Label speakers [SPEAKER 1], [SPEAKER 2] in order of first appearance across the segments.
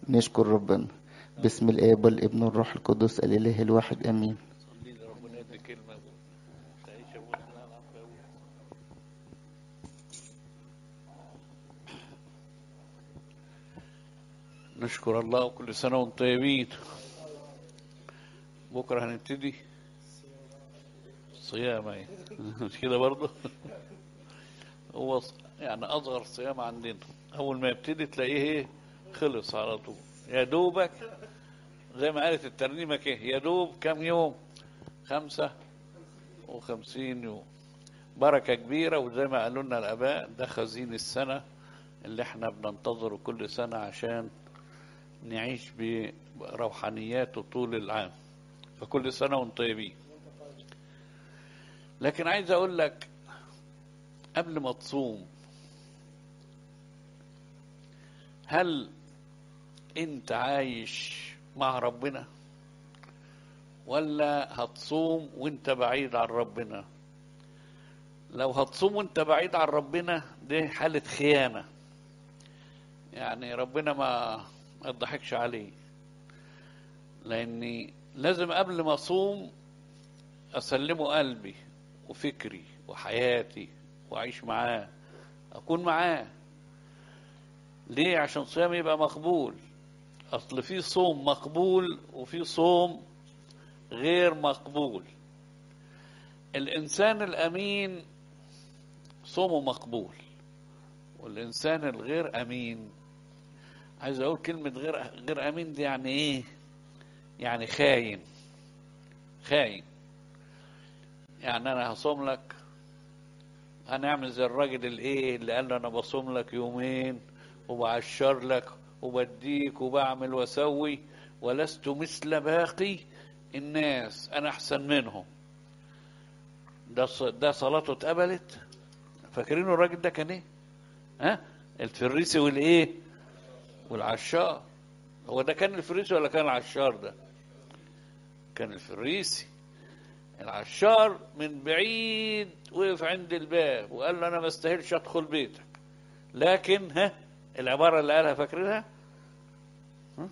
[SPEAKER 1] نشكر ربنا بسم الآب والابن والروح القدس الإله الواحد آمين
[SPEAKER 2] صلي لي ربنا يدي كلمة تعيش يا ابونا لا العفو يا ابونا نشكر الله وكل سنة وانتم طيبين بكرة هنبتدي صيام اهي مش كده برضه هو ص- يعني أصغر صيام عندنا أول ما يبتدي تلاقيه إيه خلص على طول يا دوبك زي ما قالت الترنيمة كده يا دوب كم يوم خمسة وخمسين يوم بركة كبيرة وزي ما قالوا لنا الآباء ده خزين السنة اللي احنا بننتظره كل سنة عشان نعيش بروحانياته طول العام فكل سنة وانتم طيبين لكن عايز أقول لك قبل ما تصوم هل انت عايش مع ربنا ولا هتصوم وانت بعيد عن ربنا لو هتصوم وانت بعيد عن ربنا دي حالة خيانة يعني ربنا ما ما يضحكش عليه لاني لازم قبل ما اصوم اسلمه قلبي وفكري وحياتي واعيش معاه اكون معاه ليه عشان صيامي يبقى مقبول اصل في صوم مقبول وفي صوم غير مقبول الانسان الامين صومه مقبول والانسان الغير امين عايز اقول كلمه غير غير امين دي يعني ايه يعني خاين خاين يعني انا هصوم لك هنعمل زي الراجل الايه اللي قال له انا بصوم لك يومين وبعشر لك وبديك وبعمل واسوي ولست مثل باقي الناس انا احسن منهم ده ص- ده صلاته اتقبلت فاكرينه الراجل ده كان ايه ها الفريسي والايه والعشار هو ده كان الفريسي ولا كان العشار ده كان الفريسي العشار من بعيد وقف عند الباب وقال له انا ما استاهلش ادخل بيتك لكن ها العباره اللي قالها فاكرينها ها؟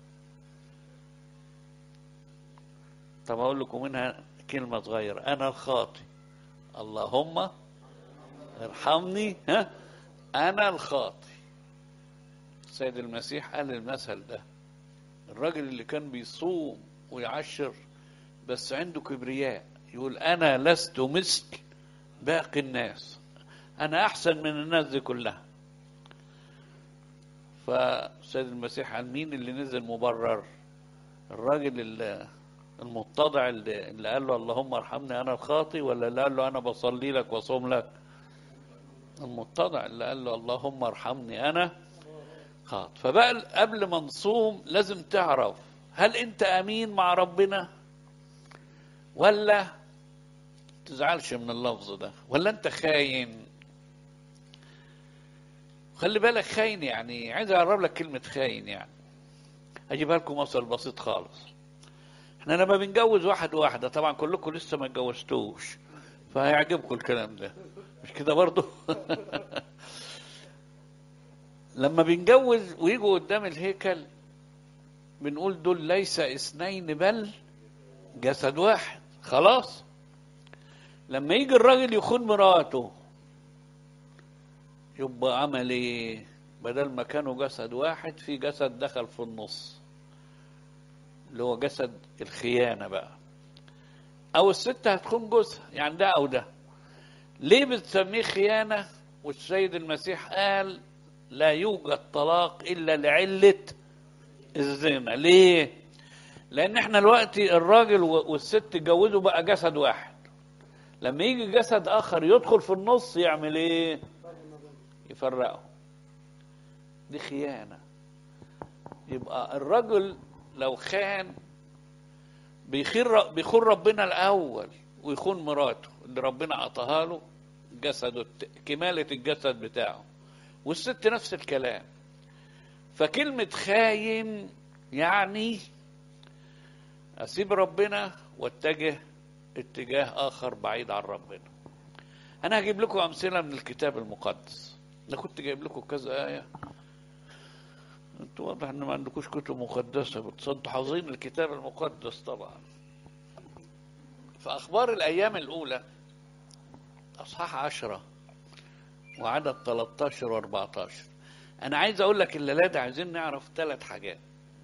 [SPEAKER 2] طب اقول لكم منها كلمه صغيره انا الخاطي اللهم ارحمني ها انا الخاطي السيد المسيح قال المثل ده الراجل اللي كان بيصوم ويعشر بس عنده كبرياء يقول انا لست مثل باقي الناس انا احسن من الناس دي كلها فسيد المسيح قال مين اللي نزل مبرر الراجل اللي المتضع اللي, اللي قال له اللهم ارحمني انا الخاطي ولا اللي قال له انا بصلي لك واصوم لك المتضع اللي قال له اللهم ارحمني انا خاطي فبقى قبل ما نصوم لازم تعرف هل انت امين مع ربنا ولا تزعلش من اللفظ ده ولا انت خاين خلي بالك خاين يعني عايز اقرب لك كلمة خاين يعني اجيبها لكم مثل بسيط خالص احنا لما بنجوز واحد واحدة طبعا كلكم لسه ما اتجوزتوش فهيعجبكم الكلام ده مش كده برضه لما بنجوز ويجوا قدام الهيكل بنقول دول ليس اثنين بل جسد واحد خلاص لما يجي الراجل يخون مراته يبقى عمل ايه بدل ما كانوا جسد واحد في جسد دخل في النص اللي هو جسد الخيانة بقى او الست هتخون جوزها يعني ده او ده ليه بتسميه خيانة والسيد المسيح قال لا يوجد طلاق الا لعلة الزنا ليه لان احنا دلوقتي الراجل والست اتجوزوا بقى جسد واحد لما يجي جسد اخر يدخل في النص يعمل ايه يفرقه دي خيانة يبقى الرجل لو خان بيخير بيخون ربنا الاول ويخون مراته اللي ربنا عطاها له جسده كمالة الجسد بتاعه والست نفس الكلام فكلمة خاين يعني أسيب ربنا واتجه اتجاه آخر بعيد عن ربنا أنا هجيب لكم أمثلة من الكتاب المقدس أنا كنت جايب لكم كذا آية انتوا واضح ان ما عندكوش كتب مقدسة بس انتوا حافظين الكتاب المقدس طبعا في أخبار الأيام الأولى أصحاح عشرة وعدد 13 و 14 أنا عايز أقول لك الليلة دي عايزين نعرف ثلاث حاجات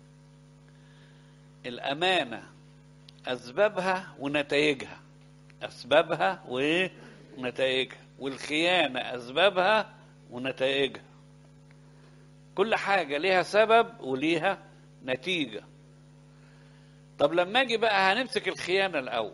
[SPEAKER 2] الأمانة أسبابها ونتائجها أسبابها ونتائجها والخيانة أسبابها ونتائجها كل حاجة ليها سبب وليها نتيجة طب لما اجي بقى هنمسك الخيانة الأول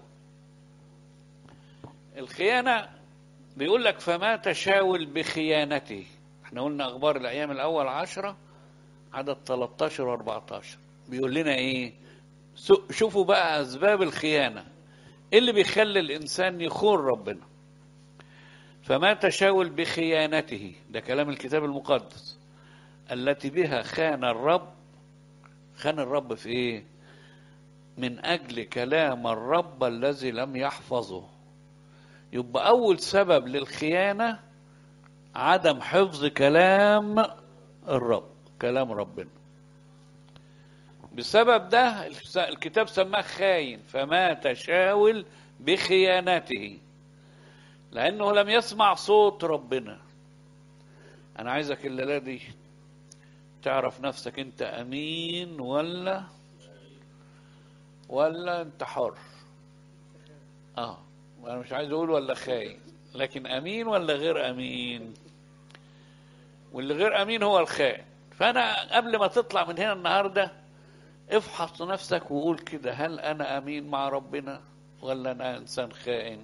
[SPEAKER 2] الخيانة بيقول لك فما تشاول بخيانته احنا قلنا أخبار الأيام الأول عشرة عدد 13 و 14 بيقول لنا إيه سو- شوفوا بقى أسباب الخيانة إيه اللي بيخلي الإنسان يخون ربنا فما تشاول بخيانته ده كلام الكتاب المقدس التي بها خان الرب خان الرب في ايه من اجل كلام الرب الذي لم يحفظه يبقى اول سبب للخيانه عدم حفظ كلام الرب كلام ربنا بسبب ده الكتاب سماه خاين فما تشاول بخيانته لانه لم يسمع صوت ربنا انا عايزك الليله دي تعرف نفسك انت امين ولا ولا انت حر اه انا مش عايز اقول ولا خاين لكن امين ولا غير امين واللي غير امين هو الخائن فانا قبل ما تطلع من هنا النهارده افحص نفسك وقول كده هل انا امين مع ربنا ولا انا انسان خائن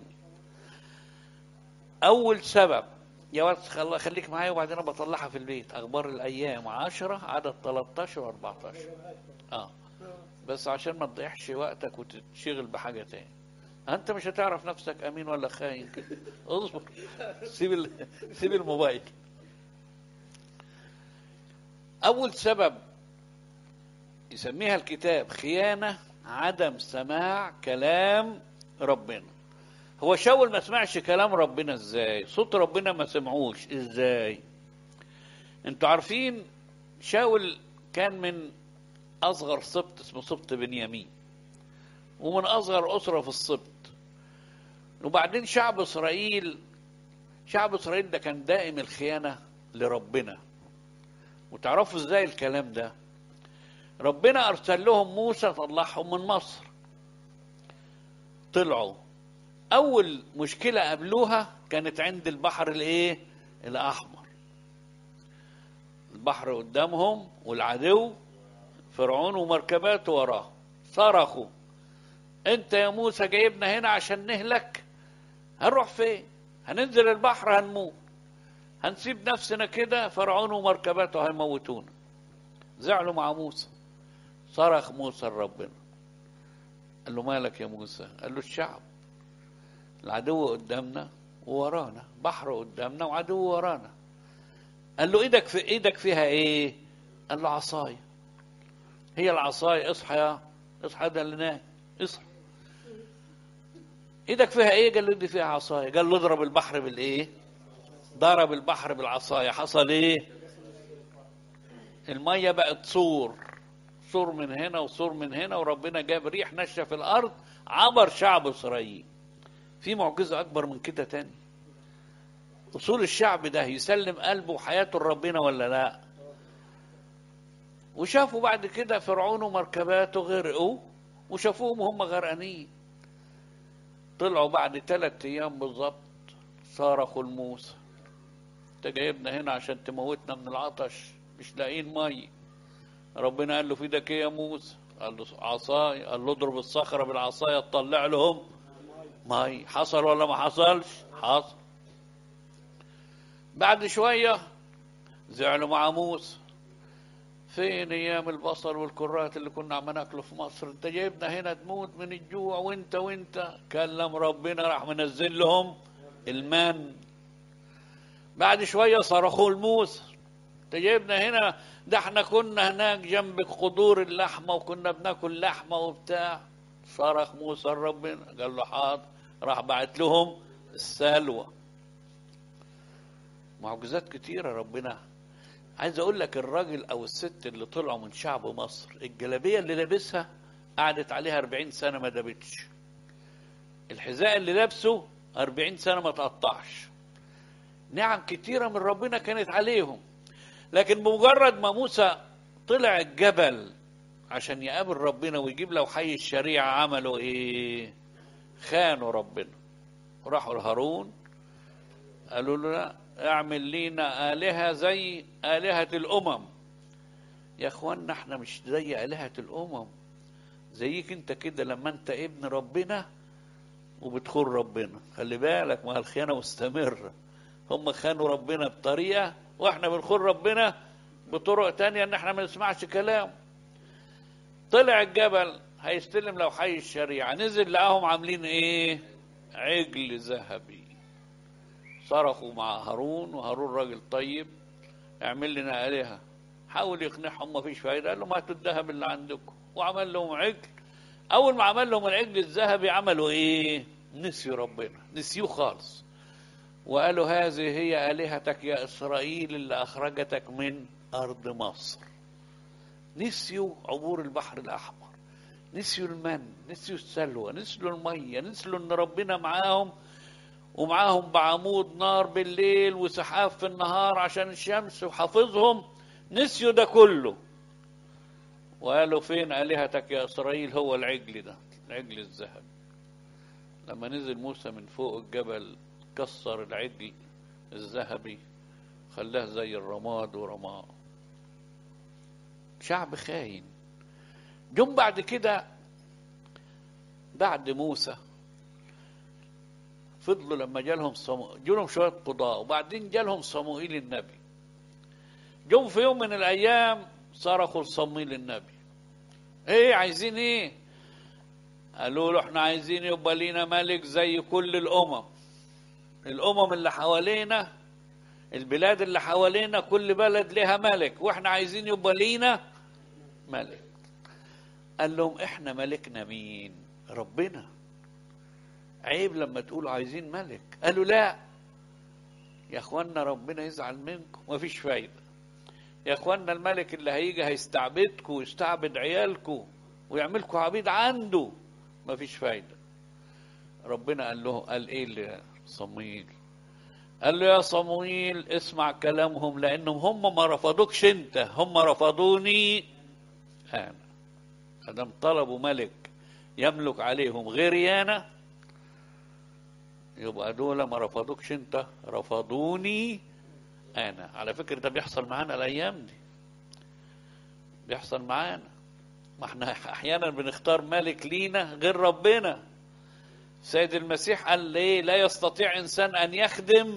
[SPEAKER 2] اول سبب يا واد خل- خليك معايا وبعدين انا بطلعها في البيت اخبار الايام 10 عدد 13 و 14 اه بس عشان ما تضيعش وقتك وتتشغل بحاجه تاني انت مش هتعرف نفسك امين ولا خاين كده اصبر سيب ال... سيب الموبايل اول سبب يسميها الكتاب خيانه عدم سماع كلام ربنا هو شاول ما سمعش كلام ربنا ازاي صوت ربنا ما سمعوش ازاي انتوا عارفين شاول كان من اصغر سبط اسمه سبط بنيامين ومن اصغر اسره في السبط وبعدين شعب اسرائيل شعب اسرائيل ده كان دائم الخيانه لربنا وتعرفوا ازاي الكلام ده ربنا ارسل لهم موسى طلعهم من مصر طلعوا اول مشكله قابلوها كانت عند البحر الايه الاحمر البحر قدامهم والعدو فرعون ومركباته وراه صرخوا انت يا موسى جايبنا هنا عشان نهلك هنروح فين هننزل البحر هنموت هنسيب نفسنا كده فرعون ومركباته هيموتونا زعلوا مع موسى صرخ موسى لربنا قال له مالك يا موسى قال له الشعب العدو قدامنا وورانا بحر قدامنا وعدو ورانا قال له ايدك في ايدك فيها ايه قال له عصايه هي العصايه اصحى يا اصحى ده اللي نايم اصحى ايدك فيها ايه قال له ايدي فيها عصايه قال له اضرب البحر بالايه ضرب البحر بالعصايه حصل ايه الميه بقت صور صور من هنا وصور من هنا وربنا جاب ريح نشة في الارض عبر شعب اسرائيل في معجزه اكبر من كده تاني وصول الشعب ده يسلم قلبه وحياته لربنا ولا لا وشافوا بعد كده فرعون ومركباته غرقوا وشافوهم وهم غرقانين طلعوا بعد ثلاث ايام بالظبط صرخوا لموسى انت جايبنا هنا عشان تموتنا من العطش مش لاقيين مي ربنا قال له في ايدك ايه يا موسى قال له عصاي قال له اضرب الصخره بالعصايه تطلع لهم مي حصل ولا ما حصلش حصل بعد شويه زعلوا مع موسى فين ايام البصل والكرات اللي كنا عم ناكله في مصر انت جايبنا هنا تموت من الجوع وانت وانت كلم ربنا راح منزل لهم المان بعد شويه صرخوا لموسى انت جايبنا هنا ده احنا كنا هناك جنب قدور اللحمه وكنا بناكل لحمه وبتاع صرخ موسى لربنا قال له حاضر راح بعت لهم السلوى معجزات كتيره ربنا عايز اقول لك الراجل او الست اللي طلعوا من شعب مصر الجلابيه اللي لابسها قعدت عليها 40 سنه ما دابتش الحذاء اللي لابسه 40 سنه ما تقطعش نعم كتيره من ربنا كانت عليهم لكن بمجرد ما موسى طلع الجبل عشان يقابل ربنا ويجيب له حي الشريعه عملوا ايه خانوا ربنا راحوا لهارون قالوا له لا اعمل لينا آلهة زي آلهة الأمم يا اخوانا احنا مش زي آلهة الأمم زيك انت كده لما انت ابن ربنا وبتخون ربنا خلي بالك ما الخيانة مستمرة هم خانوا ربنا بطريقة واحنا بنخون ربنا بطرق تانية ان احنا ما نسمعش كلام طلع الجبل هيستلم لو حي الشريعة نزل لقاهم عاملين ايه عجل ذهبي صرخوا مع هارون وهارون راجل طيب اعمل لنا آلهة حاول يقنعهم ما فيش فايدة قال لهم هاتوا الذهب اللي عندكم وعمل لهم عجل أول ما عمل لهم العجل الذهبي عملوا إيه؟ نسيوا ربنا نسيوه خالص وقالوا هذه هي آلهتك يا إسرائيل اللي أخرجتك من أرض مصر نسيوا عبور البحر الأحمر نسيوا المن نسيوا السلوى نسيوا المية نسيوا إن ربنا معاهم ومعاهم بعمود نار بالليل وسحاب في النهار عشان الشمس وحافظهم نسيوا ده كله وقالوا فين آلهتك يا إسرائيل هو العجل ده العجل الذهب لما نزل موسى من فوق الجبل كسر العجل الذهبي خلاه زي الرماد ورماه شعب خاين جم بعد كده بعد موسى فضلوا لما جالهم صمو... جالهم شوية قضاء وبعدين جالهم صموئيل النبي جم في يوم من الأيام صرخوا لصموئيل النبي ايه عايزين ايه قالوا له احنا عايزين يبقى لينا ملك زي كل الأمم الأمم اللي حوالينا البلاد اللي حوالينا كل بلد لها ملك واحنا عايزين يبقى لينا ملك قال لهم احنا ملكنا مين ربنا عيب لما تقولوا عايزين ملك قالوا لا يا اخوانا ربنا يزعل منكم مفيش فايده يا اخوانا الملك اللي هيجي هيستعبدكم ويستعبد عيالكم ويعملكم عبيد عنده مفيش فايده ربنا قال له قال ايه لصمويل قال له يا صمويل اسمع كلامهم لانهم هم ما رفضوكش انت هم رفضوني انا ادم طلبوا ملك يملك عليهم غيري انا يبقى دول ما رفضوكش انت رفضوني انا على فكرة ده بيحصل معانا الايام دي بيحصل معانا ما احنا احيانا بنختار ملك لينا غير ربنا سيد المسيح قال ليه لا يستطيع انسان ان يخدم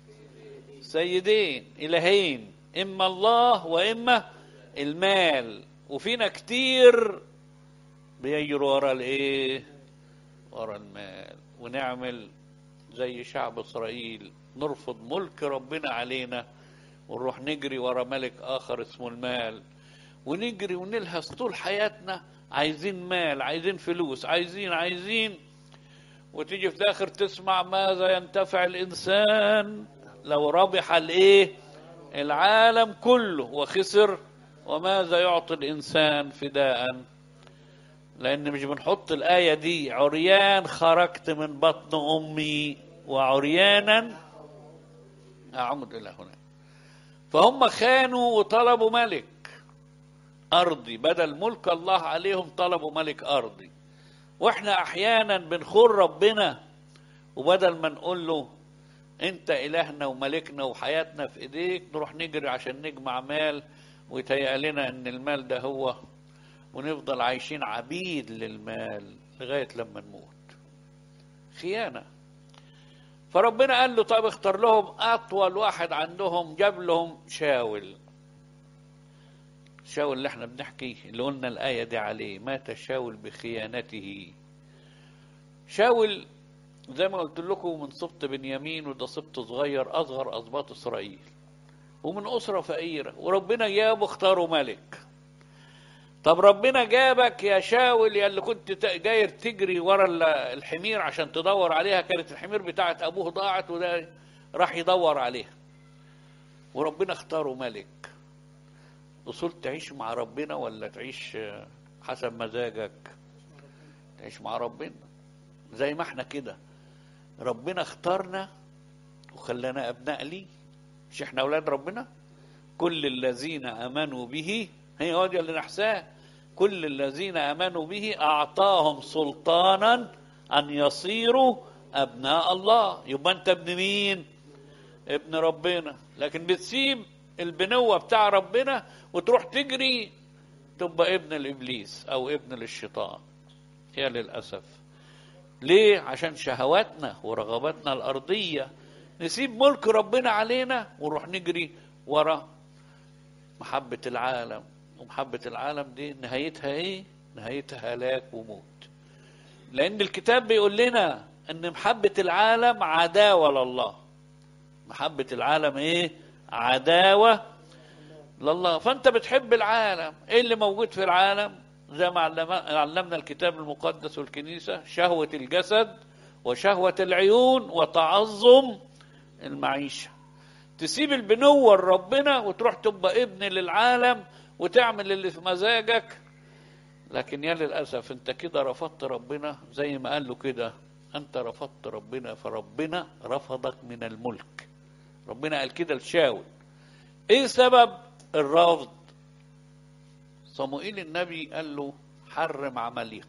[SPEAKER 2] سيدين الهين اما الله واما المال وفينا كتير بيجروا ورا الايه ورا المال ونعمل زي شعب اسرائيل نرفض ملك ربنا علينا ونروح نجري ورا ملك اخر اسمه المال ونجري ونلهث طول حياتنا عايزين مال عايزين فلوس عايزين عايزين وتيجي في الاخر تسمع ماذا ينتفع الانسان لو ربح الايه العالم كله وخسر وماذا يعطي الانسان فداء لان مش بنحط الايه دي عريان خرجت من بطن امي وعريانا اعود الى هنا فهم خانوا وطلبوا ملك ارضي بدل ملك الله عليهم طلبوا ملك ارضي واحنا احيانا بنخون ربنا وبدل ما نقول له انت الهنا وملكنا وحياتنا في ايديك نروح نجري عشان نجمع مال ويتهيأ لنا ان المال ده هو ونفضل عايشين عبيد للمال لغايه لما نموت خيانه فربنا قال له طب اختار لهم اطول واحد عندهم جاب لهم شاول شاول اللي احنا بنحكي اللي قلنا الايه دي عليه مات شاول بخيانته شاول زي ما قلت لكم من سبط بنيامين وده سبط صغير اصغر اسباط اسرائيل ومن اسره فقيره وربنا جابه اختاره ملك طب ربنا جابك يا شاول يا اللي كنت جاير تجري ورا الحمير عشان تدور عليها كانت الحمير بتاعت ابوه ضاعت وده راح يدور عليها وربنا اختاره ملك اصول تعيش مع ربنا ولا تعيش آه، حسب مزاجك تعيش مع ربنا زي ما احنا كده ربنا اختارنا وخلانا ابناء ليه مش احنا اولاد ربنا كل الذين امنوا به هي هو دي اللي نحساه كل الذين امنوا به اعطاهم سلطانا ان يصيروا ابناء الله يبقى انت ابن مين ابن ربنا لكن بتسيب البنوة بتاع ربنا وتروح تجري تبقى ابن الابليس او ابن للشيطان يا للاسف ليه عشان شهواتنا ورغباتنا الارضيه نسيب ملك ربنا علينا ونروح نجري ورا محبه العالم ومحبه العالم دي نهايتها ايه نهايتها هلاك وموت لان الكتاب بيقول لنا ان محبه العالم عداوه لله محبه العالم ايه عداوه لله فانت بتحب العالم ايه اللي موجود في العالم زي ما علم- علمنا الكتاب المقدس والكنيسه شهوه الجسد وشهوه العيون وتعظم المعيشه تسيب البنوه لربنا وتروح تبقى ابن للعالم وتعمل اللي في مزاجك لكن يا للاسف انت كده رفضت ربنا زي ما قال له كده انت رفضت ربنا فربنا رفضك من الملك ربنا قال كده لشاول ايه سبب الرفض صموئيل النبي قال له حرم عماليق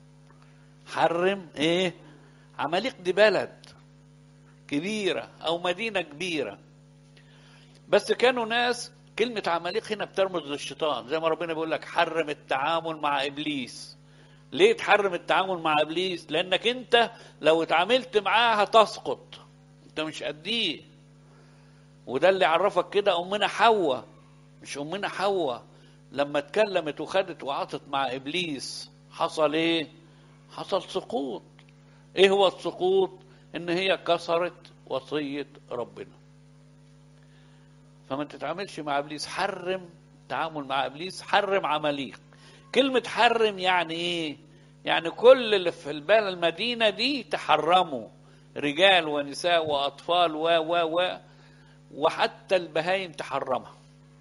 [SPEAKER 2] حرم ايه عماليق دي بلد كبيرة او مدينة كبيرة بس كانوا ناس كلمة عماليق هنا بترمز للشيطان زي ما ربنا بيقول لك حرم التعامل مع ابليس ليه تحرم التعامل مع ابليس لانك انت لو اتعاملت معاه هتسقط انت مش قديه وده اللي عرفك كده امنا حواء مش امنا حواء لما اتكلمت وخدت وعطت مع ابليس حصل ايه حصل سقوط ايه هو السقوط ان هي كسرت وصيه ربنا فما تتعاملش مع ابليس حرم تعامل مع ابليس حرم عماليق كلمه حرم يعني ايه يعني كل اللي في البال المدينه دي تحرموا رجال ونساء واطفال و و و وحتى البهايم تحرمها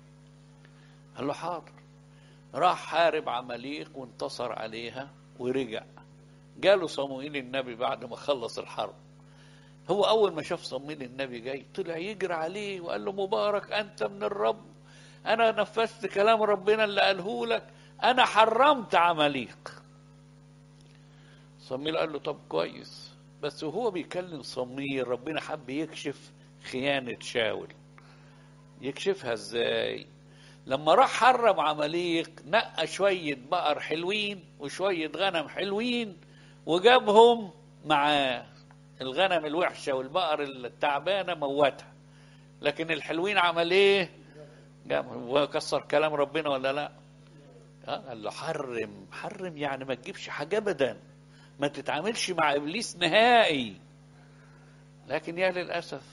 [SPEAKER 2] قال له حاضر راح حارب عماليق وانتصر عليها ورجع جاله صموئيل النبي بعد ما خلص الحرب هو اول ما شاف صموئيل النبي جاي طلع يجري عليه وقال له مبارك انت من الرب انا نفذت كلام ربنا اللي قاله لك انا حرمت عماليق صموئيل قال له طب كويس بس وهو بيكلم صموئيل ربنا حب يكشف خيانة شاول يكشفها ازاي لما راح حرم عماليق نقى شوية بقر حلوين وشوية غنم حلوين وجابهم معاه الغنم الوحشة والبقر التعبانة موتها لكن الحلوين عمل ايه جابهم وكسر كلام ربنا ولا لا آه، قال له حرم حرم يعني ما تجيبش حاجة ابدا ما تتعاملش مع ابليس نهائي لكن يا للاسف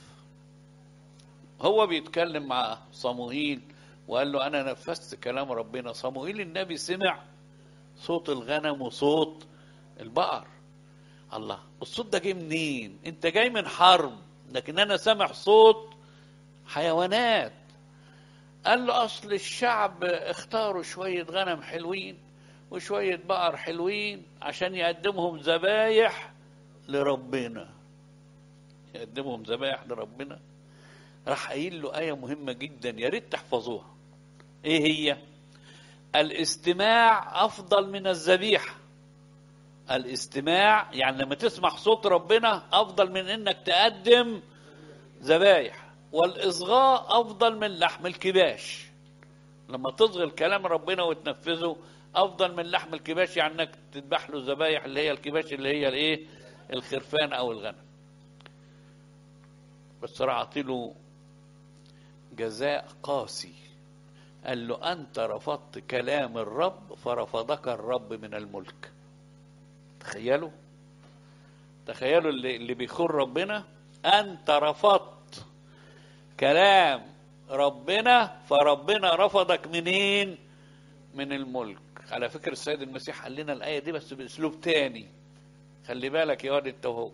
[SPEAKER 2] هو بيتكلم مع صموئيل وقال له انا نفذت كلام ربنا صموئيل النبي سمع صوت الغنم وصوت البقر الله الصوت ده جه منين انت جاي من حرب لكن انا سامع صوت حيوانات قال له اصل الشعب اختاروا شويه غنم حلوين وشويه بقر حلوين عشان يقدمهم ذبايح لربنا يقدمهم ذبايح لربنا راح قايل له آية مهمة جدا يا ريت تحفظوها إيه هي؟ الاستماع أفضل من الذبيحة الاستماع يعني لما تسمع صوت ربنا أفضل من إنك تقدم ذبايح والإصغاء أفضل من لحم الكباش لما تصغي كلام ربنا وتنفذه أفضل من لحم الكباش يعني إنك تذبح له ذبايح اللي هي الكباش اللي هي الإيه؟ الخرفان أو الغنم بس راح له جزاء قاسي قال له أنت رفضت كلام الرب فرفضك الرب من الملك تخيلوا تخيلوا اللي, اللي بيخون ربنا أنت رفضت كلام ربنا فربنا رفضك منين من الملك على فكرة السيد المسيح قال لنا الآية دي بس بأسلوب تاني خلي بالك يا واد انت وهو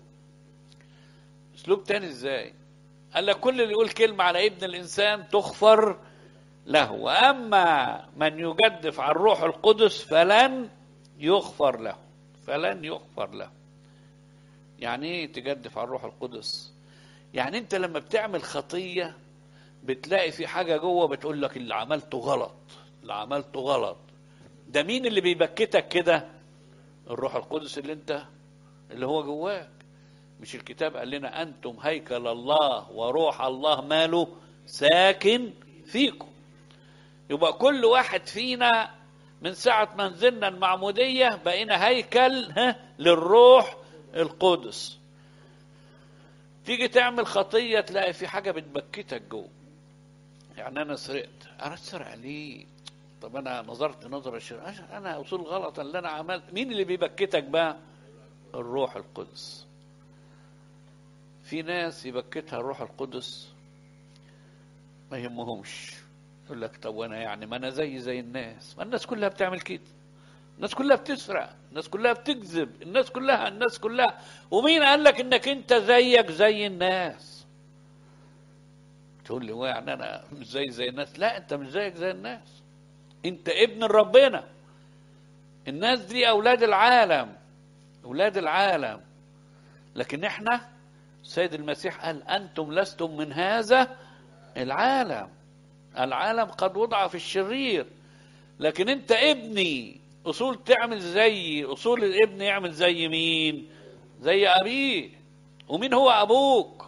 [SPEAKER 2] اسلوب تاني ازاي قال لك كل اللي يقول كلمة على ابن الإنسان تغفر له واما من يجدف عن الروح القدس فلن يغفر له فلن يغفر له يعني ايه تجدف على الروح القدس يعني انت لما بتعمل خطيه بتلاقي في حاجه جوه بتقول لك اللي عملته غلط اللي عملته غلط ده مين اللي بيبكتك كده الروح القدس اللي انت اللي هو جواك مش الكتاب قال لنا انتم هيكل الله وروح الله ماله ساكن فيكم يبقى كل واحد فينا من ساعة ما نزلنا المعمودية بقينا هيكل ها للروح القدس تيجي تعمل خطية تلاقي في حاجة بتبكتك جوه يعني أنا سرقت أنا أسرق ليه؟ طب أنا نظرت نظرة شريرة أنا أصول غلط اللي أنا عملت مين اللي بيبكتك بقى؟ الروح القدس في ناس يبكتها الروح القدس ما يهمهمش يقول لك طب وانا يعني ما انا زي زي الناس ما الناس كلها بتعمل كده الناس كلها بتسرق الناس كلها بتكذب الناس كلها الناس كلها ومين قال لك انك انت زيك زي الناس تقول لي هو يعني انا مش زي زي الناس لا انت مش زيك زي الناس انت ابن ربنا الناس دي اولاد العالم اولاد العالم لكن احنا السيد المسيح قال انتم لستم من هذا العالم العالم قد وضع في الشرير لكن انت ابني اصول تعمل زي اصول الابن يعمل زي مين زي ابيه ومين هو ابوك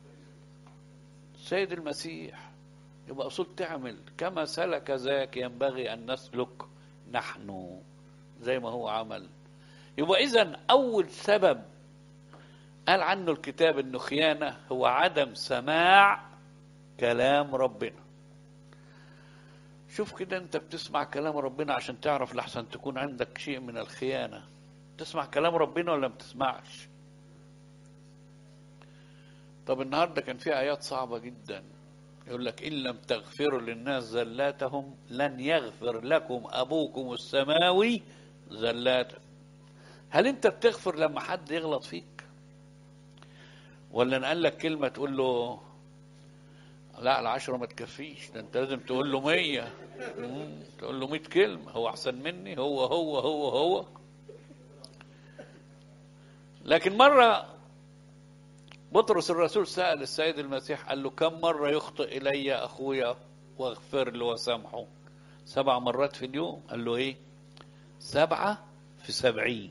[SPEAKER 2] السيد المسيح يبقى اصول تعمل كما سلك ذاك ينبغي ان نسلك نحن زي ما هو عمل يبقى اذا اول سبب قال عنه الكتاب انه خيانه هو عدم سماع كلام ربنا شوف كده انت بتسمع كلام ربنا عشان تعرف لحسن تكون عندك شيء من الخيانة تسمع كلام ربنا ولا ما تسمعش طب النهاردة كان في آيات صعبة جدا يقول لك إن لم تغفروا للناس زلاتهم لن يغفر لكم أبوكم السماوي زلاتهم هل أنت بتغفر لما حد يغلط فيك ولا نقول لك كلمة تقول له لا العشرة ما تكفيش ده انت لازم تقول له مية مم، تقول له مية كلمة هو أحسن مني هو هو هو هو لكن مرة بطرس الرسول سأل السيد المسيح قال له كم مرة يخطئ إلي أخويا واغفر له وسامحه سبع مرات في اليوم قال له إيه سبعة في سبعين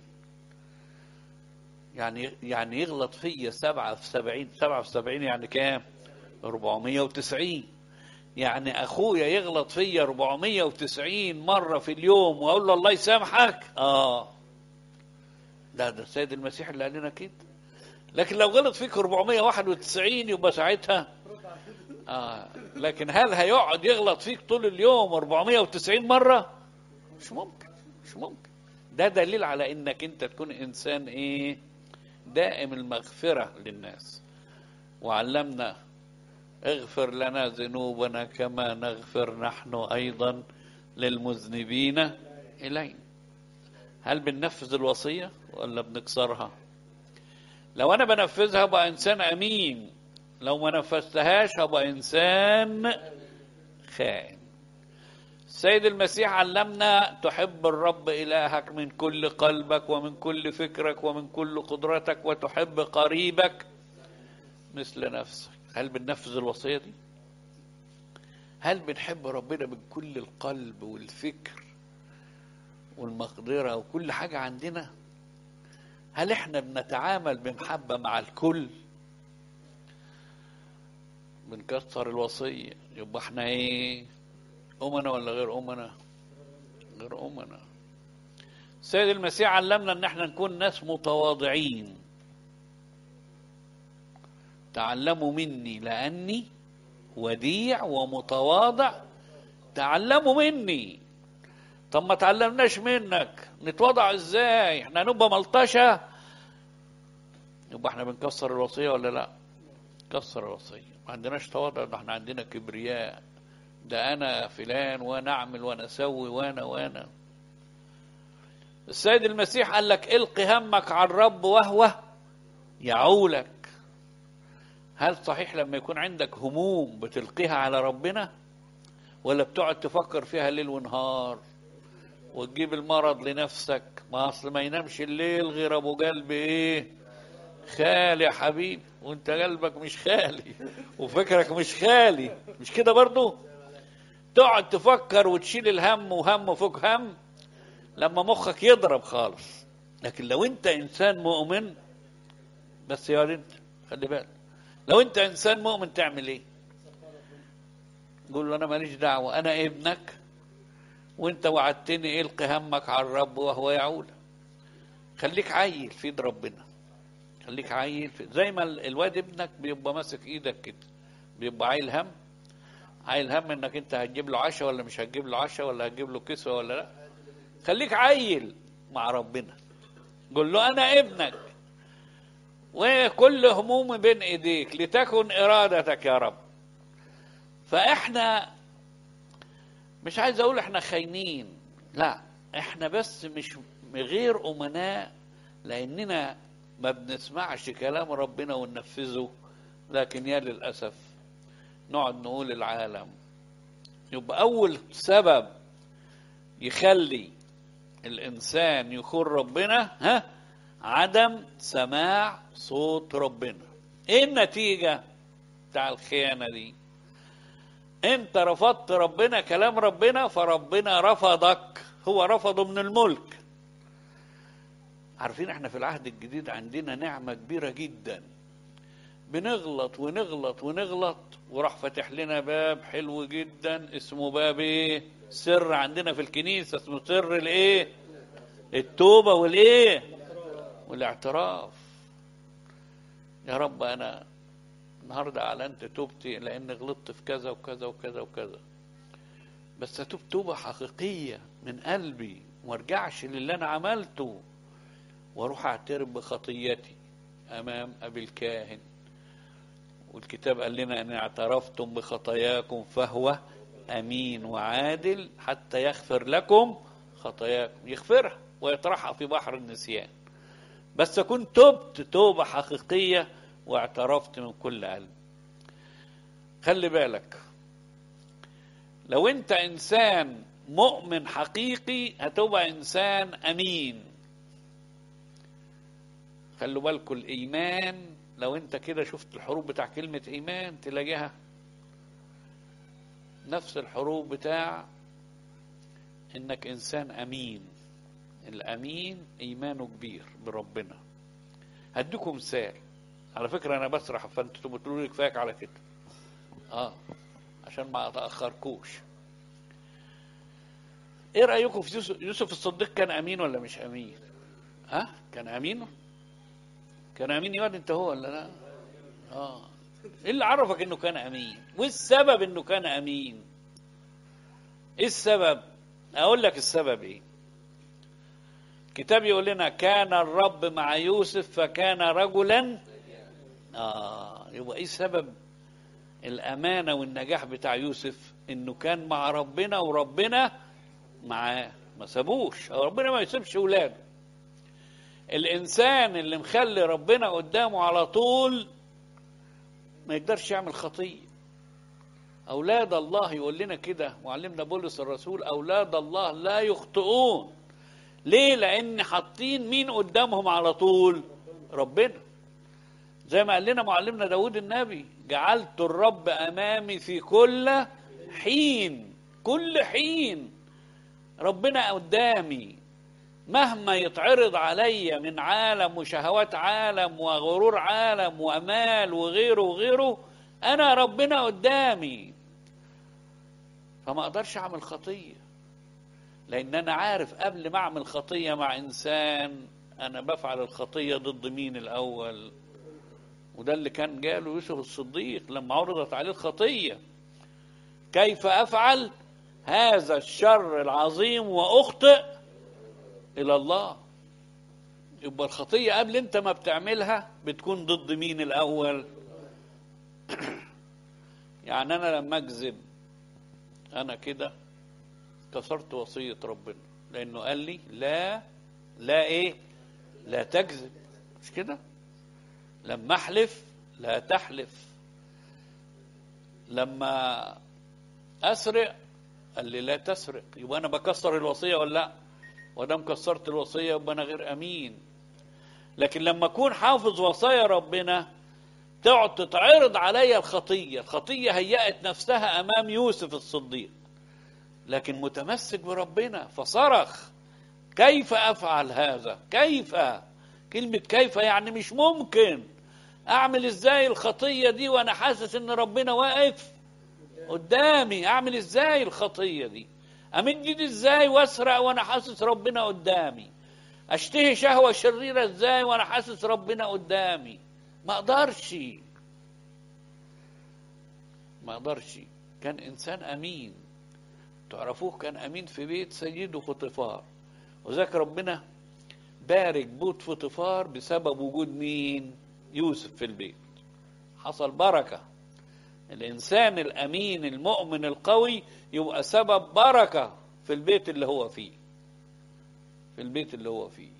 [SPEAKER 2] يعني يعني يغلط فيا سبعة في سبعين سبعة في سبعين يعني كام 490 يعني اخويا يغلط فيا 490 مره في اليوم واقول له الله يسامحك اه ده ده السيد المسيح اللي قال لنا كده لكن لو غلط فيك 491 يبقى ساعتها اه لكن هل هيقعد يغلط فيك طول اليوم 490 مره مش ممكن مش ممكن ده دليل على انك انت تكون انسان ايه دائم المغفره للناس وعلمنا اغفر لنا ذنوبنا كما نغفر نحن ايضا للمذنبين الينا هل بننفذ الوصيه ولا بنكسرها لو انا بنفذها ابقى انسان امين لو ما نفذتهاش ابقى انسان خائن السيد المسيح علمنا تحب الرب الهك من كل قلبك ومن كل فكرك ومن كل قدرتك وتحب قريبك مثل نفسك هل بننفذ الوصيه دي هل بنحب ربنا من كل القلب والفكر والمقدره وكل حاجه عندنا هل احنا بنتعامل بمحبه مع الكل بنكسر الوصيه يبقى احنا ايه امنا ولا غير امنا غير امنا السيد المسيح علمنا ان احنا نكون ناس متواضعين تعلموا مني لاني وديع ومتواضع تعلموا مني طب ما تعلمناش منك نتواضع ازاي احنا هنبقى ملطشه يبقى احنا بنكسر الوصيه ولا لا كسر الوصيه ما عندناش تواضع ده احنا عندنا كبرياء ده انا فلان وانا اعمل وانا اسوي وانا وانا السيد المسيح قال لك القي همك على الرب وهو يعولك هل صحيح لما يكون عندك هموم بتلقيها على ربنا ولا بتقعد تفكر فيها ليل ونهار وتجيب المرض لنفسك ما اصل ما ينامش الليل غير ابو قلب ايه خالي يا حبيبي وانت قلبك مش خالي وفكرك مش خالي مش كده برضو تقعد تفكر وتشيل الهم وهم فوق هم لما مخك يضرب خالص لكن لو انت انسان مؤمن بس يا انت خلي بالك لو انت انسان مؤمن تعمل ايه قول له انا ماليش دعوه انا ابنك وانت وعدتني القي همك على الرب وهو يعول خليك عيل في ايد ربنا خليك عيل في زي ما الواد ابنك بيبقى ماسك ايدك كده بيبقى عايل هم عايل هم انك انت هتجيب له عشاء ولا مش هتجيب له عشاء ولا هتجيب له كسوه ولا لا خليك عيل مع ربنا قول له انا ابنك وكل همومي بين ايديك لتكن ارادتك يا رب فاحنا مش عايز اقول احنا خاينين لا احنا بس مش غير امناء لاننا ما بنسمعش كلام ربنا وننفذه لكن يا للاسف نقعد نقول العالم يبقى اول سبب يخلي الانسان يخون ربنا ها عدم سماع صوت ربنا ايه النتيجه بتاع الخيانه دي انت رفضت ربنا كلام ربنا فربنا رفضك هو رفضه من الملك عارفين احنا في العهد الجديد عندنا نعمه كبيره جدا بنغلط ونغلط ونغلط وراح فاتح لنا باب حلو جدا اسمه باب ايه سر عندنا في الكنيسه اسمه سر الايه التوبه والايه والاعتراف يا رب انا النهارده اعلنت توبتي لان غلطت في كذا وكذا وكذا وكذا بس اتوب توبه حقيقيه من قلبي وما ارجعش للي انا عملته واروح اعترف بخطيتي امام ابي الكاهن والكتاب قال لنا ان اعترفتم بخطاياكم فهو امين وعادل حتى يغفر لكم خطاياكم يغفرها ويطرحها في بحر النسيان بس اكون تبت توبه حقيقيه واعترفت من كل قلب خلي بالك لو انت انسان مؤمن حقيقي هتبقى انسان امين خلوا بالكم الايمان لو انت كده شفت الحروف بتاع كلمة ايمان تلاقيها نفس الحروف بتاع انك انسان امين الامين ايمانه كبير بربنا هديكم مثال على فكرة انا بسرح فانتوا بتقولوا لي كفاية على كده اه عشان ما اتاخركوش ايه رايكم في يوسف, يوسف الصديق كان امين ولا مش امين ها أه؟ كان امين كان امين يا انت هو ولا لا اه ايه اللي عرفك انه كان امين وايه السبب انه كان امين ايه السبب اقول لك السبب ايه الكتاب يقول لنا كان الرب مع يوسف فكان رجلا اه يبقى ايه سبب الامانه والنجاح بتاع يوسف انه كان مع ربنا وربنا معاه ما سابوش ربنا ما يسيبش ولاده الانسان اللي مخلي ربنا قدامه على طول ما يقدرش يعمل خطيه اولاد الله يقول لنا كده معلمنا بولس الرسول اولاد الله لا يخطئون ليه لان حاطين مين قدامهم على طول ربنا زي ما قال لنا معلمنا داود النبي جعلت الرب امامي في كل حين كل حين ربنا قدامي مهما يتعرض عليا من عالم وشهوات عالم وغرور عالم وامال وغيره وغيره انا ربنا قدامي فما اقدرش اعمل خطيه لان انا عارف قبل ما اعمل خطيه مع انسان انا بفعل الخطيه ضد مين الاول وده اللي كان جاله يوسف الصديق لما عرضت عليه الخطيه كيف افعل هذا الشر العظيم واخطئ الى الله يبقى الخطيه قبل انت ما بتعملها بتكون ضد مين الاول يعني انا لما اكذب انا كده كسرت وصيه ربنا لانه قال لي لا لا ايه لا تكذب مش كده لما احلف لا تحلف لما اسرق قال لي لا تسرق يبقى انا بكسر الوصيه ولا لا ودام كسرت الوصيه يبقى انا غير امين لكن لما اكون حافظ وصايا ربنا تقعد تتعرض عليا الخطيه الخطيه هيأت نفسها امام يوسف الصديق لكن متمسك بربنا فصرخ كيف افعل هذا كيف كلمه كيف يعني مش ممكن اعمل ازاي الخطيه دي وانا حاسس ان ربنا واقف قدامي اعمل ازاي الخطيه دي امد ايدي ازاي واسرق وانا حاسس ربنا قدامي اشتهي شهوه شريره ازاي وانا حاسس ربنا قدامي ما اقدرش ما اقدرش كان انسان امين تعرفوه كان امين في بيت سيده فطفار وذاك ربنا بارك بوت فطفار بسبب وجود مين يوسف في البيت حصل بركه الانسان الامين المؤمن القوي يبقى سبب بركه في البيت اللي هو فيه في البيت اللي هو فيه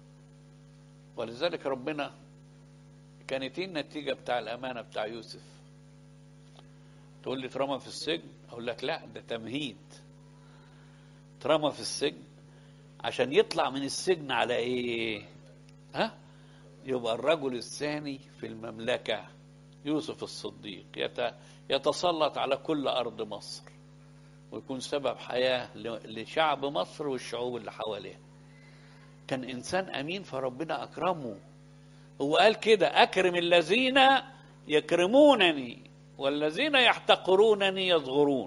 [SPEAKER 2] ولذلك ربنا كانت ايه النتيجه بتاع الامانه بتاع يوسف تقول لي اترمى في السجن اقول لك لا ده تمهيد اترمى في السجن عشان يطلع من السجن على ايه ها يبقى الرجل الثاني في المملكه يوسف الصديق يت- يتسلط على كل ارض مصر ويكون سبب حياه ل- لشعب مصر والشعوب اللي حواليه كان انسان امين فربنا اكرمه هو قال كده اكرم الذين يكرمونني والذين يحتقرونني يصغرون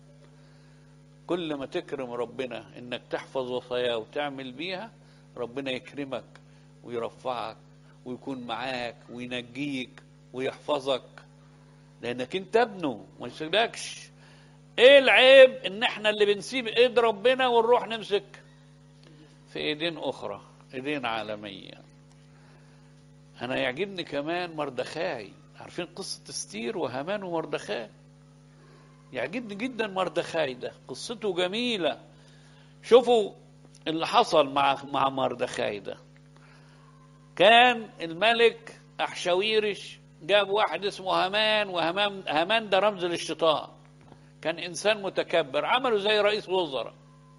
[SPEAKER 2] كل ما تكرم ربنا انك تحفظ وصاياه وتعمل بيها ربنا يكرمك ويرفعك ويكون معاك وينجيك ويحفظك لانك انت ابنه ما يسيبكش ايه العيب ان احنا اللي بنسيب ايد ربنا ونروح نمسك في ايدين اخرى ايدين عالميه انا يعجبني كمان مردخاي عارفين قصه استير وهامان ومردخاي يعجبني جدا مردخاي ده قصته جميله شوفوا اللي حصل مع مع مردخاي ده كان الملك احشاويرش جاب واحد اسمه هامان وهامان هامان ده رمز للشيطان كان انسان متكبر عمله زي رئيس وزراء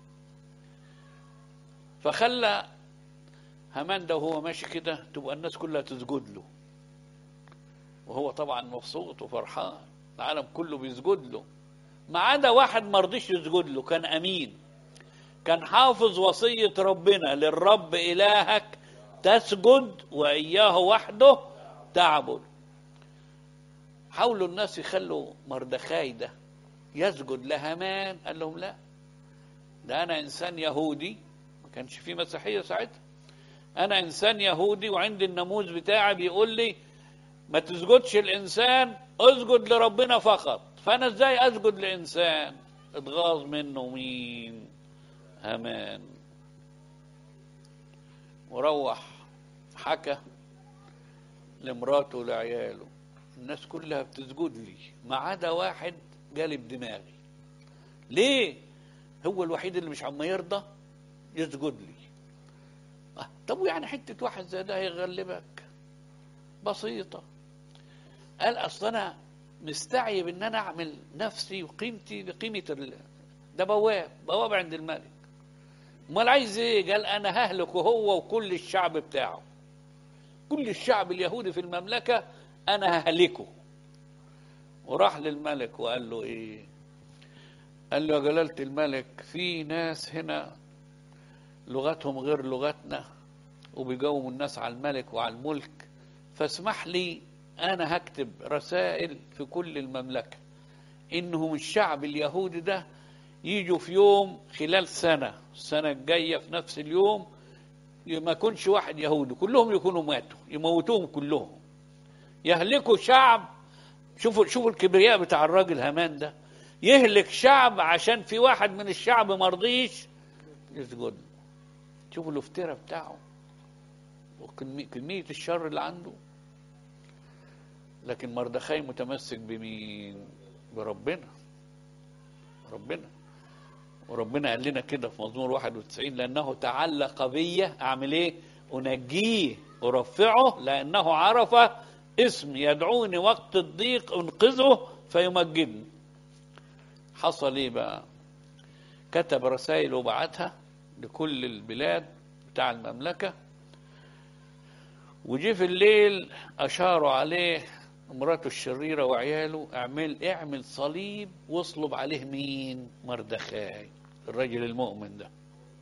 [SPEAKER 2] فخلى هامان ده وهو ماشي كده تبقى الناس كلها تسجد له وهو طبعا مبسوط وفرحان العالم كله بيسجد له ما عدا واحد ما رضيش يسجد له كان امين كان حافظ وصيه ربنا للرب الهك تسجد واياه وحده تعبد حاولوا الناس يخلوا مردخاي ده يسجد لهامان قال لهم لا ده انا انسان يهودي ما كانش في مسيحيه ساعتها انا انسان يهودي وعندي الناموس بتاعي بيقول لي ما تسجدش الانسان اسجد لربنا فقط فانا ازاي اسجد لانسان اتغاظ منه مين هامان وروح حكى لمراته ولعياله الناس كلها بتسجد لي ما عدا واحد جالب دماغي ليه هو الوحيد اللي مش عم يرضى يسجد لي آه، طب ويعني حته واحد زي ده هيغلبك بسيطه قال اصل انا مستعيب ان انا اعمل نفسي وقيمتي بقيمه ال... ده بواب بواب عند الملك امال عايز ايه قال انا ههلك هو وكل الشعب بتاعه كل الشعب اليهودي في المملكه انا ههلكه وراح للملك وقال له ايه قال له يا جلالة الملك في ناس هنا لغتهم غير لغتنا وبيجاوبوا الناس على الملك وعلى الملك فاسمح لي انا هكتب رسائل في كل المملكه انهم الشعب اليهودي ده يجوا في يوم خلال سنه السنه الجايه في نفس اليوم ما يكونش واحد يهودي كلهم يكونوا ماتوا يموتوهم كلهم يهلكوا شعب شوفوا شوفوا الكبرياء بتاع الراجل هامان ده يهلك شعب عشان في واحد من الشعب مرضيش يسجد له. شوفوا الافتراء بتاعه وكمية الشر اللي عنده لكن مردخاي متمسك بمين بربنا ربنا وربنا قال لنا كده في مزمور 91 لأنه تعلق بي أعمل إيه أنجيه أرفعه لأنه عرف اسم يدعوني وقت الضيق أنقذه فيمجدني حصل إيه بقى كتب رسائل وبعتها لكل البلاد بتاع المملكة وجي في الليل أشاروا عليه مراته الشريرة وعياله اعمل اعمل صليب واصلب عليه مين مردخاي الرجل المؤمن ده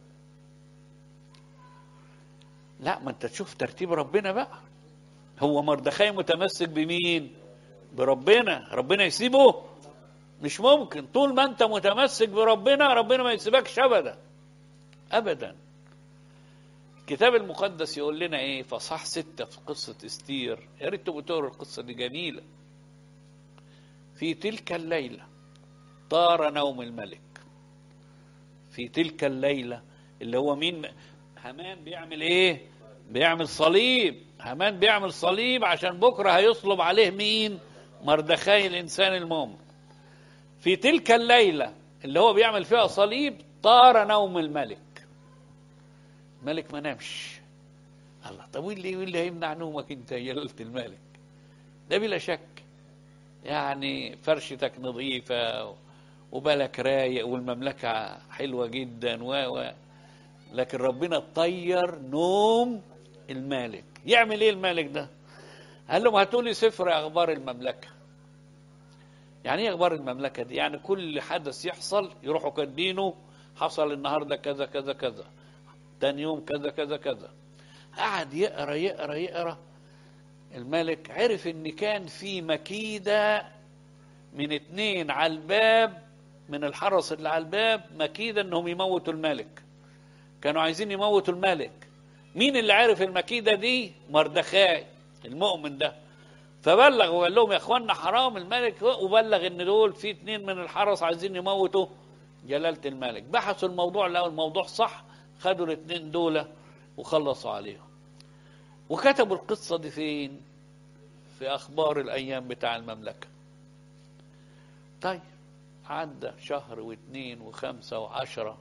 [SPEAKER 2] لا ما انت تشوف ترتيب ربنا بقى هو مردخاي متمسك بمين بربنا ربنا يسيبه مش ممكن طول ما انت متمسك بربنا ربنا ما يسيبكش ابدا ابدا الكتاب المقدس يقول لنا ايه فصح ستة في قصة استير يا ريت تبقوا تقروا القصة دي جميلة في تلك الليلة طار نوم الملك في تلك الليلة اللي هو مين همان بيعمل ايه بيعمل صليب همان بيعمل صليب عشان بكرة هيصلب عليه مين مردخاي الإنسان المؤمن في تلك الليلة اللي هو بيعمل فيها صليب طار نوم الملك الملك ما نامش الله طب واللي واللي هيمنع نومك انت يا جلالة الملك ده بلا شك يعني فرشتك نظيفة وبالك رايق والمملكة حلوة جدا و و لكن ربنا طير نوم الملك يعمل ايه الملك ده قال لهم هاتوا لي سفر اخبار المملكه يعني ايه اخبار المملكه دي يعني كل حدث يحصل يروحوا كاتبينه حصل النهارده كذا كذا كذا تاني يوم كذا كذا كذا قعد يقرا يقرا يقرا الملك عرف ان كان في مكيده من اتنين على الباب من الحرس اللي على الباب مكيده انهم يموتوا الملك كانوا عايزين يموتوا الملك مين اللي عرف المكيده دي مردخاي المؤمن ده فبلغ وقال لهم يا اخوانا حرام الملك وبلغ ان دول في اتنين من الحرس عايزين يموتوا جلالة الملك بحثوا الموضوع لقوا الموضوع صح خدوا الاتنين دول وخلصوا عليهم وكتبوا القصة دي فين في اخبار الايام بتاع المملكة طيب عدى شهر واثنين وخمسة وعشرة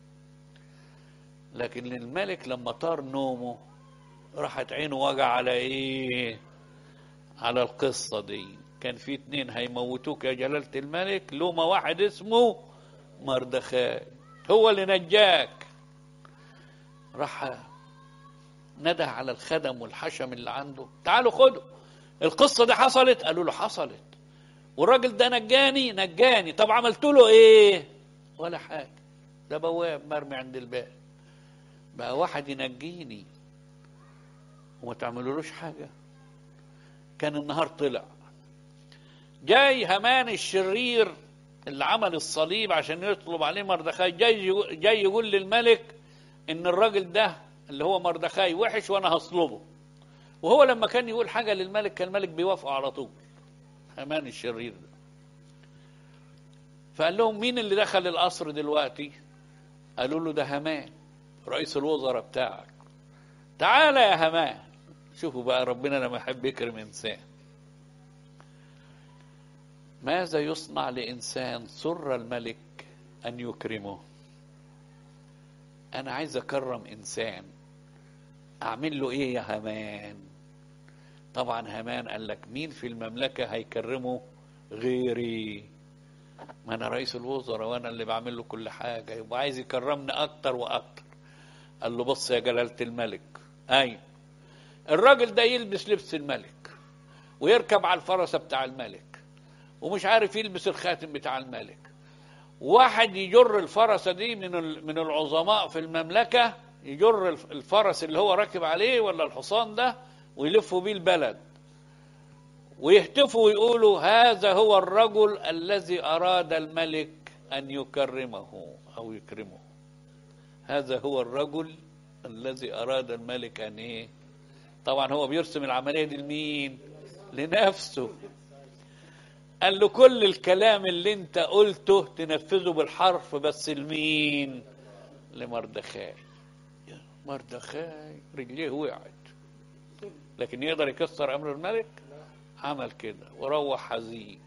[SPEAKER 2] لكن الملك لما طار نومه راحت عينه وجع على ايه على القصة دي كان في اتنين هيموتوك يا جلالة الملك لوما واحد اسمه مردخاي هو اللي نجاك راح نده على الخدم والحشم اللي عنده تعالوا خدوا القصة دي حصلت قالوا له حصلت والراجل ده نجاني نجاني طب عملت له ايه ولا حاجة ده بواب مرمي عند الباب بقى واحد ينجيني وما تعملولوش حاجة كان النهار طلع جاي همان الشرير اللي عمل الصليب عشان يطلب عليه مردخاي جاي جاي يقول للملك ان الراجل ده اللي هو مردخاي وحش وانا هصلبه وهو لما كان يقول حاجه للملك كان الملك بيوافقه على طول همان الشرير ده فقال لهم مين اللي دخل القصر دلوقتي قالوا له ده همان رئيس الوزراء بتاعك تعالى يا همان شوفوا بقى ربنا لما يحب يكرم انسان ماذا يصنع لانسان سر الملك ان يكرمه انا عايز اكرم انسان اعمل له ايه يا همان طبعا همان قال لك مين في المملكه هيكرمه غيري ما انا رئيس الوزراء وانا اللي بعمل له كل حاجه يبقى عايز يكرمني اكتر واكتر قال له بص يا جلاله الملك ايوه الراجل ده يلبس لبس الملك ويركب على الفرسه بتاع الملك ومش عارف يلبس الخاتم بتاع الملك واحد يجر الفرسه دي من من العظماء في المملكه يجر الفرس اللي هو راكب عليه ولا الحصان ده ويلفوا بيه البلد ويهتفوا ويقولوا هذا هو الرجل الذي اراد الملك ان يكرمه او يكرمه هذا هو الرجل الذي اراد الملك ان ايه طبعا هو بيرسم العمليه دي لمين لنفسه قال له كل الكلام اللي انت قلته تنفذه بالحرف بس لمين لمردخاي مردخاي رجليه وقعت لكن يقدر يكسر امر الملك عمل كده وروح حزين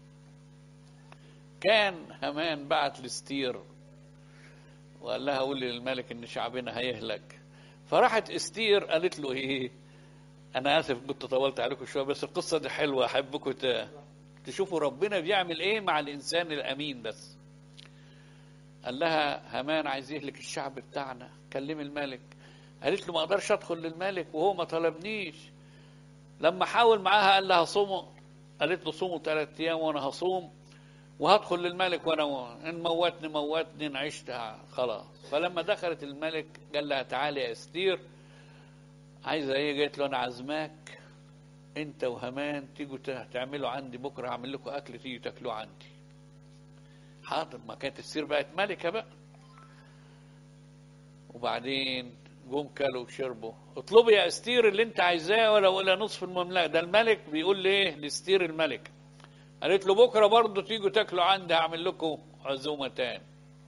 [SPEAKER 2] كان همان بعت لاستير وقال لها قولي للملك ان شعبنا هيهلك فراحت استير قالت له ايه انا اسف كنت طولت عليكم شويه بس القصه دي حلوه احبكم تشوفوا ربنا بيعمل ايه مع الانسان الامين بس قال لها هامان عايز يهلك الشعب بتاعنا كلمي الملك قالت له ما اقدرش ادخل للملك وهو ما طلبنيش لما حاول معاها قال لها صوموا قالت له صوموا ثلاث ايام وانا هصوم وهدخل للملك وانا ان موتني موتني ان عشت خلاص فلما دخلت الملك قال لها تعالي يا استير عايزه ايه قالت له انا عازماك انت وهمان تيجوا تعملوا عندي بكره هعمل لكم اكل تيجوا تاكلوه عندي حاضر ما كانت استير بقت ملكه بقى وبعدين جم كلوا وشربوا اطلبي يا استير اللي انت عايزاه ولا ولا نصف المملكه ده الملك بيقول لي ايه لاستير الملك قالت له بكره برضه تيجوا تاكلوا عندي هعمل لكم عزومه تاني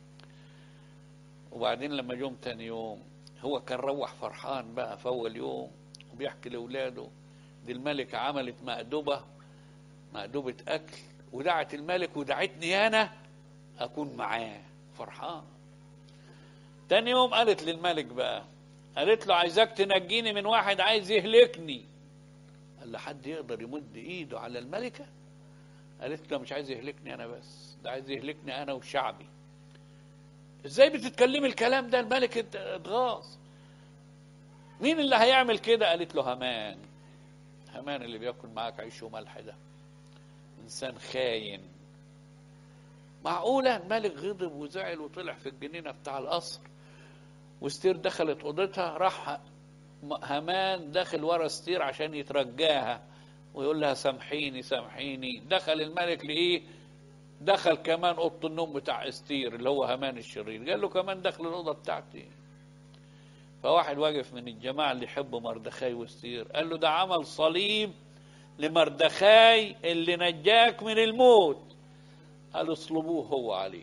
[SPEAKER 2] وبعدين لما جم تاني يوم هو كان روح فرحان بقى في اول يوم وبيحكي لاولاده دي الملكه عملت مأدبه مأدبه اكل ودعت الملك ودعتني انا اكون معاه فرحان تاني يوم قالت للملك بقى قالت له عايزاك تنجيني من واحد عايز يهلكني قال له حد يقدر يمد ايده على الملكه قالت له مش عايز يهلكني انا بس ده عايز يهلكني انا وشعبي ازاي بتتكلمي الكلام ده الملك اتغاظ مين اللي هيعمل كده قالت له همان همان اللي بياكل معاك عيش وملح ده انسان خاين معقولة الملك غضب وزعل وطلع في الجنينة بتاع القصر واستير دخلت اوضتها راح همان داخل ورا استير عشان يترجاها ويقول لها سامحيني سامحيني دخل الملك لإيه دخل كمان اوضه النوم بتاع استير اللي هو همان الشرير قال له كمان دخل الاوضه بتاعتي فواحد واقف من الجماعه اللي يحبوا مردخاي واستير قال له ده عمل صليب لمردخاي اللي نجاك من الموت قال اصلبوه هو عليه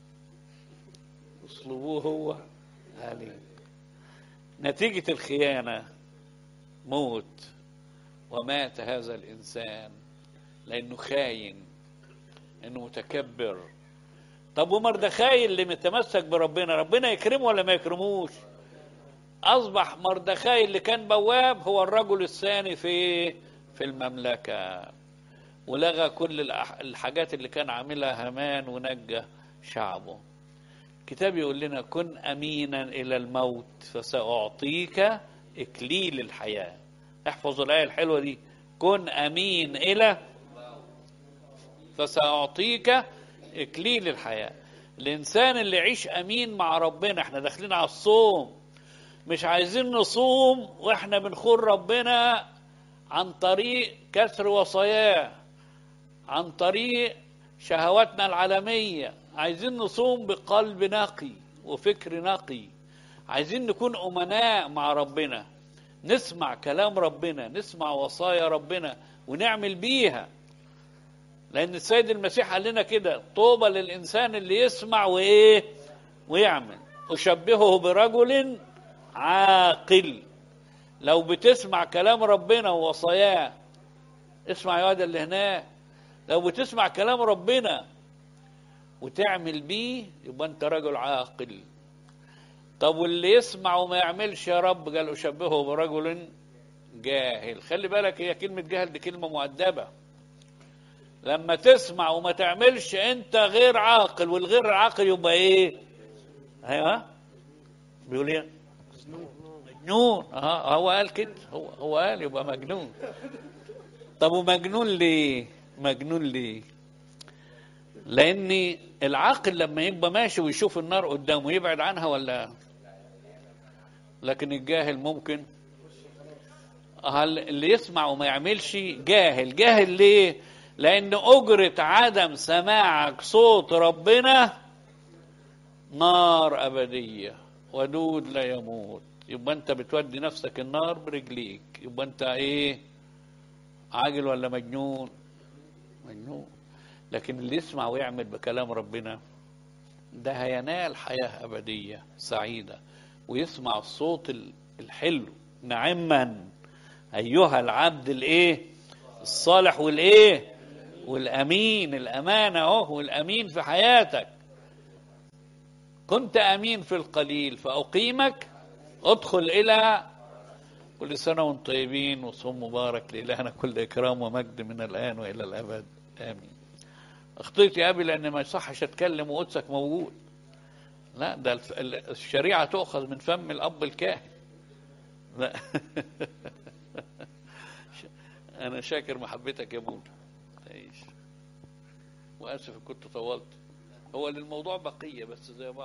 [SPEAKER 2] اصلبوه هو عليه نتيجة الخيانة موت ومات هذا الإنسان لأنه خاين انه متكبر طب ومردخاي اللي متمسك بربنا ربنا يكرمه ولا ما يكرموش اصبح مردخاي اللي كان بواب هو الرجل الثاني في في المملكه ولغى كل الحاجات اللي كان عاملها هامان ونجى شعبه الكتاب يقول لنا كن امينا الى الموت فساعطيك اكليل الحياه احفظ الايه الحلوه دي كن امين الى فسأعطيك إكليل الحياة الإنسان اللي يعيش أمين مع ربنا احنا داخلين على الصوم مش عايزين نصوم واحنا بنخون ربنا عن طريق كسر وصاياه عن طريق شهواتنا العالمية عايزين نصوم بقلب نقي وفكر نقي عايزين نكون أمناء مع ربنا نسمع كلام ربنا نسمع وصايا ربنا ونعمل بيها لأن السيد المسيح قال لنا كده طوبى للإنسان اللي يسمع وإيه ويعمل أشبهه برجل عاقل لو بتسمع كلام ربنا ووصاياه اسمع يا واد اللي هناك لو بتسمع كلام ربنا وتعمل بيه يبقى انت رجل عاقل طب واللي يسمع وما يعملش يا رب قال أشبهه برجل جاهل خلي بالك هي كلمة جاهل دي كلمة مؤدبة لما تسمع وما تعملش انت غير عاقل والغير عاقل يبقى ايه ايوه بيقول ايه مجنون اه هو قال كده هو هو قال يبقى مجنون طب ومجنون ليه مجنون ليه لان العاقل لما يبقى ماشي ويشوف النار قدامه يبعد عنها ولا لكن الجاهل ممكن اللي يسمع وما يعملش جاهل جاهل ليه لأن أجرة عدم سماعك صوت ربنا نار أبدية ودود لا يموت يبقى أنت بتودي نفسك النار برجليك يبقى أنت إيه عاجل ولا مجنون مجنون لكن اللي يسمع ويعمل بكلام ربنا ده هينال حياة أبدية سعيدة ويسمع الصوت الحلو نعما أيها العبد الإيه الصالح والإيه والامين الامانه اهو والامين في حياتك كنت امين في القليل فاقيمك ادخل الى كل سنه وانتم طيبين وصوم مبارك لالهنا كل اكرام ومجد من الان والى الابد امين اخطيت يا ابي لان ما يصحش اتكلم وقدسك موجود لا ده الف- ال- الشريعة تؤخذ من فم الأب الكاهن لا أنا شاكر محبتك يا بونا تعيش وآسف إن كنت طولت هو للموضوع بقية بس زي بعض